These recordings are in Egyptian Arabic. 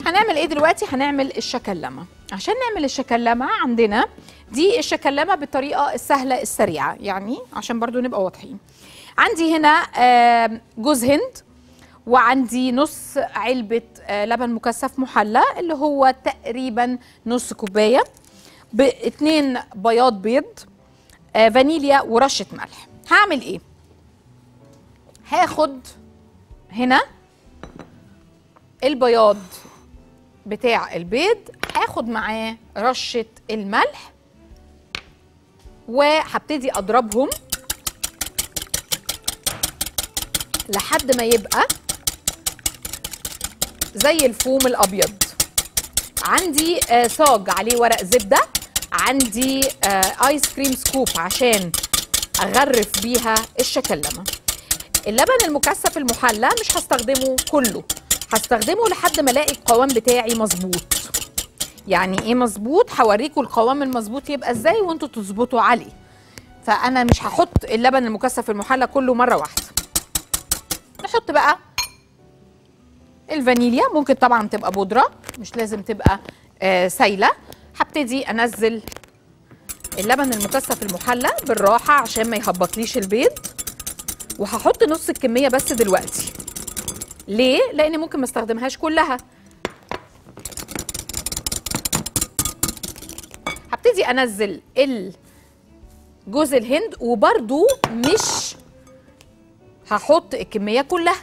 هنعمل ايه دلوقتي هنعمل الشكلمه عشان نعمل الشكلمه عندنا دي الشكلمه بالطريقه السهله السريعه يعني عشان برضو نبقى واضحين عندي هنا آم، جوز هند وعندي نص علبه آه، لبن مكثف محلى اللي هو تقريبا نص كوبايه باتنين بياض بيض آه، فانيليا ورشه ملح هعمل ايه هاخد هنا البياض بتاع البيض هاخد معاه رشة الملح وهبتدي اضربهم لحد ما يبقى زي الفوم الابيض عندي آه، صاج عليه ورق زبده عندي آه، ايس كريم سكوب عشان اغرف بيها الشكلمه اللبن المكثف المحلى مش هستخدمه كله هستخدمه لحد ما الاقي القوام بتاعي مظبوط يعني ايه مظبوط هوريكم القوام المظبوط يبقى ازاي وانتوا تظبطوا عليه فانا مش هحط اللبن المكثف المحلى كله مره واحده نحط بقى الفانيليا ممكن طبعا تبقى بودره مش لازم تبقى آه سايله هبتدي انزل اللبن المكثف المحلى بالراحه عشان ما يهبطليش البيض وهحط نص الكميه بس دلوقتي ليه لان ممكن ما استخدمهاش كلها هبتدي انزل ال جوز الهند وبرده مش هحط الكميه كلها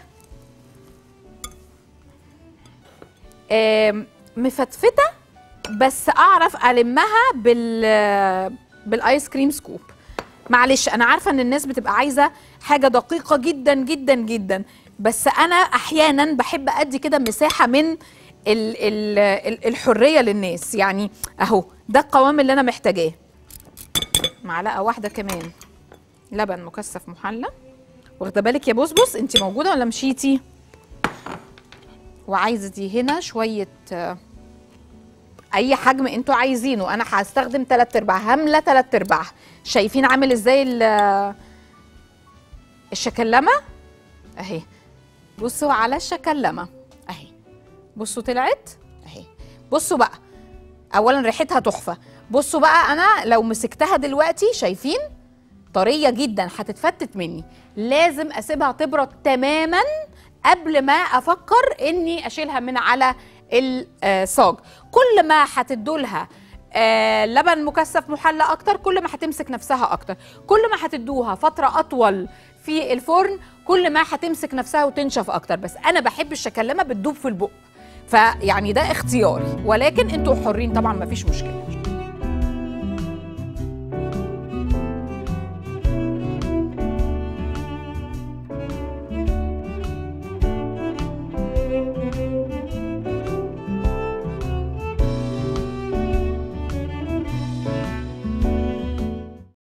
آم، مفتفته بس اعرف المها بال بالايس كريم سكوب معلش انا عارفه ان الناس بتبقى عايزه حاجه دقيقه جدا جدا جدا بس انا احيانا بحب ادي كده مساحه من ال ال ال الحريه للناس يعني اهو ده القوام اللي انا محتاجاه معلقه واحده كمان لبن مكثف محلى واخده بالك يا بصبص انت موجوده ولا مشيتي وعايزه دي هنا شويه آه، اي حجم انتوا عايزينه انا هستخدم تلات ارباع همله تلات ارباع شايفين عامل ازاي ال- الشكلمه اهي بصوا على الشكلمه اهي بصوا طلعت اهي بصوا بقى اولا ريحتها تحفه بصوا بقى انا لو مسكتها دلوقتي شايفين طريه جدا هتتفتت مني لازم اسيبها تبرد تماما قبل ما افكر اني اشيلها من على الصاج كل ما هتدولها آه لبن مكثف محلى اكتر كل ما هتمسك نفسها اكتر كل ما هتدوها فتره اطول في الفرن كل ما هتمسك نفسها وتنشف اكتر بس انا بحب الشكلمه بتدوب في البق فيعني ده اختياري ولكن انتوا حرين طبعا مفيش مشكله